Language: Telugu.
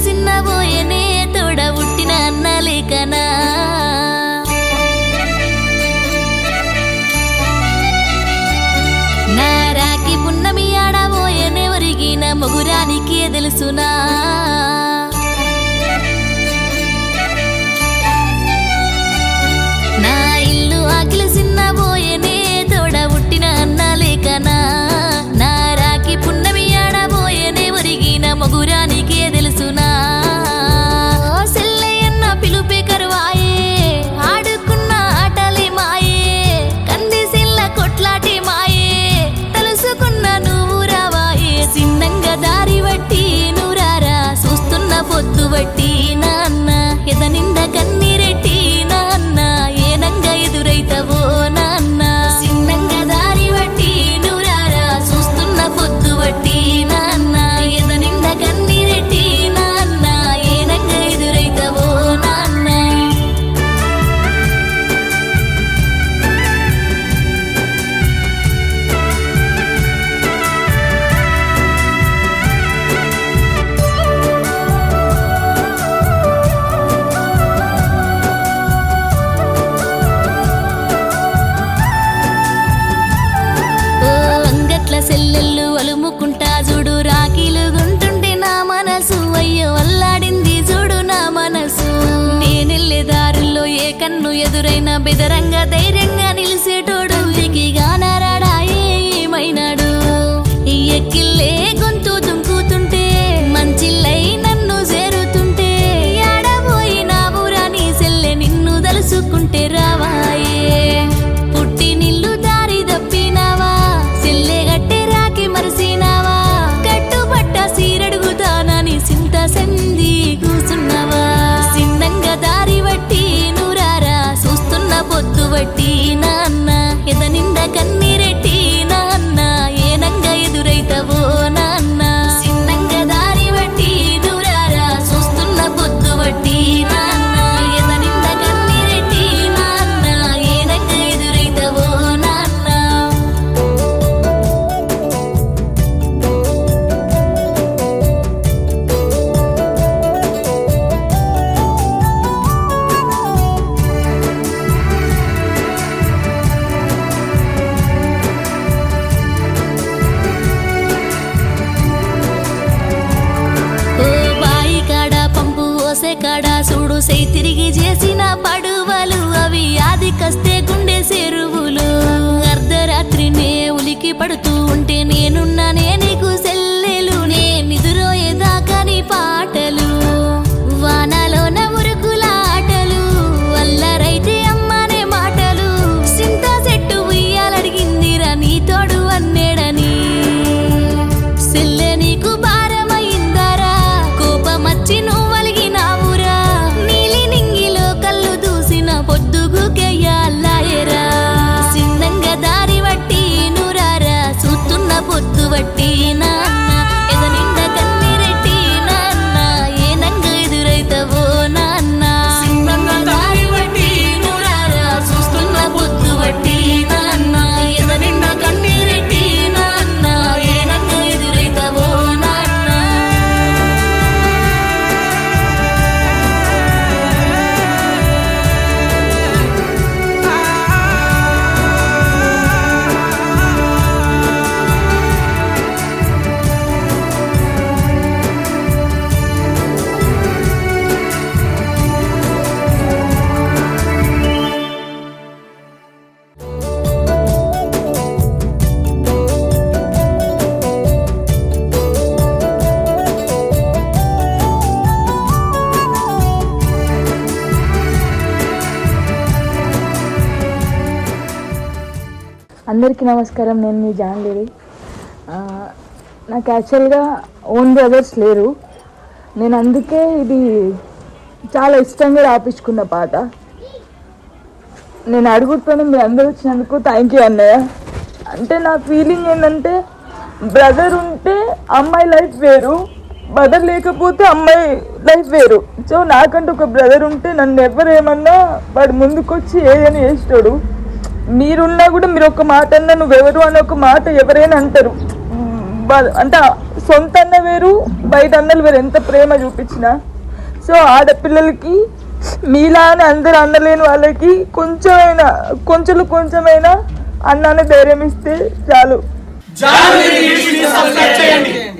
సిన్నబోయనే తోడ పుట్టిన అన్న లేకనా నా రాకి పున్నమి ఆడబోయనే ఒరిగిన మొగురానికే తెలుసునా నా ఇల్లు ఆకిలి సిన్నబోయనే తోడ పుట్టిన అన్న లేకనా నా రాకి పున్నమి ఆడబోయనే ఒరిగిన మొగురానికే తెలుసునా ఓ సెల్లయ్యన్న పిలుపే కరువాయే ఆడుకున్న ఆటలే మాయే కంది సిల్ల కొట్లాటి మాయే తెలుసుకున్న నువ్వు రావాయే సిన్నంగా దారి బట్టి నువ్వురారా చూస్తున్న పొద్దు బట్టి నాన్న ఎద నిండా కన్నీరెట్టి నాన్న ఏనంగా ఎదురైతవో నాన్న సిన్నంగా దారి బట్టి నువ్వురారా చూస్తున్న పొద్దు బట్టి నాన్న ఎద నిండా కన్నీరెట్టి నాన్న ఏనంగా ఎదురైతవో నాన్న ఓ అంగట్ల సెల్లెళ్ళు అలుముకుంటా చూడు రాఖీలు గుంటుంటే నా మనసు అయ్యో అల్లాడింది చూడు నా మనసు నేనెళ్ళే దారుల్లో ఏ కన్ను ఎదురైన బెదరంగా ధైర్యంగా నిలిసేటోడు దిగిగా నరాడాయే ఏమైనాడు ఈ ఎక్కిల్లే గొంతు తుంకుతుంటే మంచిల్లై నన్ను చేరుతుంటే ఆడబోయి నా ఊరాని సెల్లె నిన్ను తలుసుకుంటే రావాయే పుట్టి నిల్లు దారి తప్పినావా సెల్లె గట్టె రాకి మరసినావా కట్టుబట్ట సీరడుగుతానని సింత సంధి కూసున్నావా సిన్నంగా దారి బట్టి నూరారా చూస్తున్న పొద్దు బట్టి నాన్న ఎద నిండా కన్నీరెట్టి నాన్న ఏనంగా ఎదురైతవో నాన్న సిన్నంగా దారి బట్టి దూరారా చూస్తున్న పొద్దు బట్టి నాన్న ఎద నిండా కన్నీరెట్టి నాన్న ఏనంగా ఎదురైతవో నాన్న ఓ బాయి కాడ పంపు ఓసే కాడ చూడు సై తిరిగి చేసిన పడువలు అవి ఆది కస్తే గుండె చెరువులు అర్ధరాత్రినే ఉలికి పడుతూ ఉంటే నేనున్నానే నీకు సెల్లెలు నే నిదురోయేదాకా నీ పాటలు వానలోన మురుకుల ఆటలు అల్లరైతే అమ్మనే మాటలు సింత చెట్టు ఉయ్యాలడిగిందిరా నీ తోడు అన్నేడని సెల్లె నీకు భారమైందారా కోపమచ్చి నువ్వలిగినావురా నీలి నింగిలో కళ్ళు దూసిన పొద్దుగుకెయ్యాలాయరా సిన్నంగా దారి బట్టి నురారా చూస్తున్న పొద్దు బట్టి నాన్న ఎద నిండా కన్నీరెట్టి నాన్న ఏనంగా ఎదురైతవో నాన్న సిన్నంగా దారి బట్టి నురారా చూస్తున్న పొద్దు బట్టి నాన్న ఎద నిండా కన్నీరెట్టి నాన్న ఏనంగా ఎదురైతవో నాన్న అందరికీ నమస్కారం నేను మీ జాన్లేరి ఆ, నాకు యాక్చువల్గా ఓన్ బ్రదర్స్ లేరు నేను అందుకే ఇది చాలా ఇష్టంగా రాపించుకున్న పాట నేను అడుగుతాను మీ అందరూ వచ్చినందుకు థ్యాంక్ యూ అన్నయ్య అంటే నా ఫీలింగ్ ఏంటంటే బ్రదర్ ఉంటే అమ్మాయి లైఫ్ వేరు బ్రదర్ లేకపోతే అమ్మాయి లైఫ్ వేరు సో నాకంటూ ఒక బ్రదర్ ఉంటే నన్ను ఎవరు ఏమన్నా వాడు ముందుకొచ్చి ఏదని చేస్తాడు మీరున్నా కూడా మీరు ఒక మాట అన్నా నువ్వెవరు అని ఒక మాట ఎవరైనా అంటారు బ- అంటే సొంత అన్న వేరు బయట అన్నలు వేరు ఎంత ప్రేమ చూపించినా సో ఆడపిల్లలకి మీలానే అందరు అందలేని వాళ్ళకి కొంచెమైనా కొంచెం కొంచెమైనా అన్నాన్ని ధైర్యం ఇస్తే చాలు జానవి న్యూస్ ని సబ్స్క్రైబ్ చేయండి